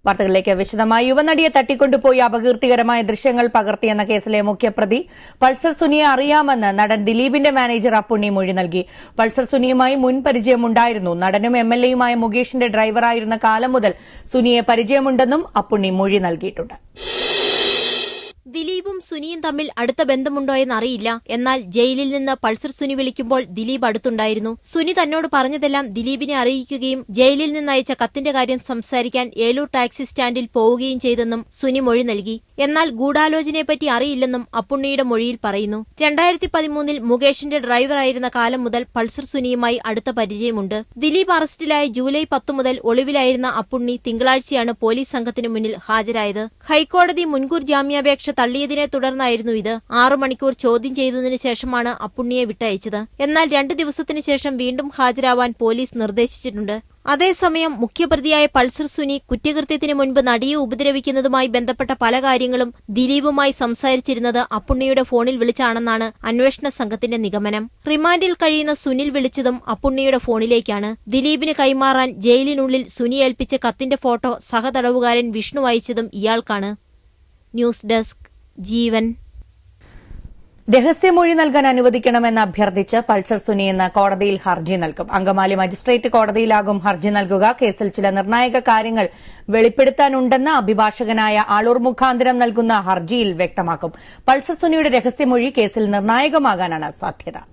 വാർത്തകളിലേക്ക് വിശദമായി യുവനടിയെ തട്ടിക്കൊണ്ടുപോയി അപകീർത്തികരമായ ദൃശ്യങ്ങൾ പകർത്തിയെന്ന കേസിലെ മുഖ്യപ്രതി പൾസർ സുനിയെ അറിയാമെന്ന് നടൻ ദിലീപിന്റെ മാനേജർ അപ്പുണ്ണി മൊഴി നൽകി പൾസർ സുനിയുമായി മുൻ പരിചയമുണ്ടായിരുന്നു നടനും എം എൽ എയുമായ മുകേഷിന്റെ ഡ്രൈവറായിരുന്ന കാലം മുതൽ സുനിയെ പരിചയമുണ്ടെന്നും അപ്പുണ്ണി മൊഴി നൽകിയിട്ടുണ്ട് ദിലീപും സുനിയും തമ്മിൽ അടുത്ത ബന്ധമുണ്ടോ എന്നറിയില്ല എന്നാൽ ജയിലിൽ നിന്ന് പൾസർ സുനി വിളിക്കുമ്പോൾ ദിലീപ് അടുത്തുണ്ടായിരുന്നു സുനി തന്നോട് പറഞ്ഞതെല്ലാം ദിലീപിനെ അറിയിക്കുകയും ജയിലിൽ നിന്ന് അയച്ച കത്തിന്റെ കാര്യം സംസാരിക്കാൻ ഏലൂർ ടാക്സി സ്റ്റാൻഡിൽ പോവുകയും ചെയ്തെന്നും സുനി മൊഴി നൽകി എന്നാൽ ഗൂഢാലോചനയെപ്പറ്റി അറിയില്ലെന്നും അപ്പുണ്ണിയുടെ മൊഴിയിൽ പറയുന്നു രണ്ടായിരത്തി പതിമൂന്നിൽ മുകേഷിന്റെ ഡ്രൈവറായിരുന്ന കാലം മുതൽ പൾസർ സുനിയുമായി അടുത്ത പരിചയമുണ്ട് ദിലീപ് അറസ്റ്റിലായ ജൂലൈ പത്ത് മുതൽ ഒളിവിലായിരുന്ന അപ്പുണ്ണി തിങ്കളാഴ്ചയാണ് പോലീസ് സംഘത്തിന് മുന്നിൽ ഹാജരായത് ഹൈക്കോടതി മുൻകൂർ ജാമ്യാപേക്ഷ തള്ളിയതിനെ തുടർന്നായിരുന്നു ഇത് ആറു മണിക്കൂർ ചോദ്യം ചെയ്തതിനു ശേഷമാണ് അപ്പുണ്ണിയെ വിട്ടയച്ചത് എന്നാൽ രണ്ടു ദിവസത്തിനു ശേഷം വീണ്ടും ഹാജരാവാൻ പോലീസ് നിർദ്ദേശിച്ചിട്ടുണ്ട് അതേസമയം മുഖ്യപ്രതിയായ പൾസർ സുനി കുറ്റകൃത്യത്തിന് മുൻപ് നടിയെ ഉപദ്രവിക്കുന്നതുമായി ബന്ധപ്പെട്ട പല കാര്യങ്ങളും ദിലീപുമായി സംസാരിച്ചിരുന്നത് അപ്പുണ്ണിയുടെ ഫോണിൽ വിളിച്ചാണെന്നാണ് അന്വേഷണ സംഘത്തിന്റെ നിഗമനം റിമാൻഡിൽ കഴിയുന്ന സുനിൽ വിളിച്ചതും അപ്പുണ്ണിയുടെ ഫോണിലേക്കാണ് ദിലീപിന് കൈമാറാൻ ജയിലിനുള്ളിൽ സുനി ഏൽപ്പിച്ച കത്തിന്റെ ഫോട്ടോ സഹതടവുകാരൻ വിഷ്ണു അയച്ചതും ഇയാൾക്കാണ് ന്യൂസ് ഡെസ്ക് ജീവൻ രഹസ്യമൊഴി നൽകാൻ അനുവദിക്കണമെന്ന് അഭ്യർത്ഥിച്ച് പൾസർ സുനി ഇന്ന് കോടതിയിൽ ഹർജി നൽകും അങ്കമാലി മജിസ്ട്രേറ്റ് കോടതിയിലാകും ഹർജി നൽകുക കേസിൽ ചില നിർണായക കാര്യങ്ങൾ വെളിപ്പെടുത്താനുണ്ടെന്ന് അഭിഭാഷകനായ ആളൂർ മുഖാന്തരം നൽകുന്ന ഹർജിയിൽ വ്യക്തമാക്കും പൾസർ സുനിയുടെ രഹസ്യമൊഴി കേസിൽ നിർണായകമാകാനാണ് സാധ്യത